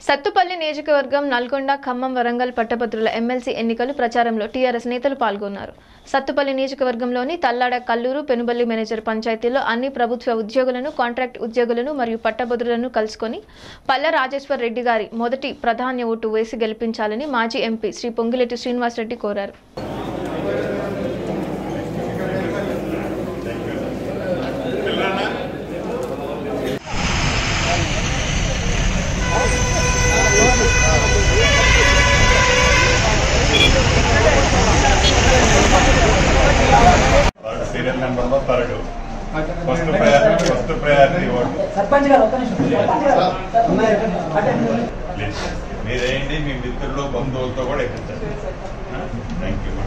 సత్తుపల్లి నియోజకవర్గం నల్గొండ ఖమ్మం వరంగల్ పట్టభద్రుల ఎమ్మెల్సీ ఎన్నికలు ప్రచారంలో టీఆర్ఎస్ నేతలు పాల్గొన్నారు సత్తుపల్లి నియోజకవర్గంలోని తల్లాడ కల్లూరు పెనుబల్లి మేనేజర్ పంచాయతీలో అన్ని ప్రభుత్వ ఉద్యోగులను కాంట్రాక్ట్ ఉద్యోగులను మరియు పట్టభద్రులను కలుసుకొని పల్ల రాజేశ్వర్ రెడ్డి గారి మొదటి ప్రధాన ఓటు వేసి గెలిపించాలని మాజీ ఎంపీ శ్రీ పొంగిరెడ్డి శ్రీనివాసరెడ్డి కోరారు వాడు సీరియల్ నెంబర్ లో third first priority first priority vote sarpanch గారు ఒక్క నిమిషం ప్లీజ్ మీరేంటి మీ మిత్రులు బంధువులతో కూడా ఎక్కించండి థ్యాంక్ యూ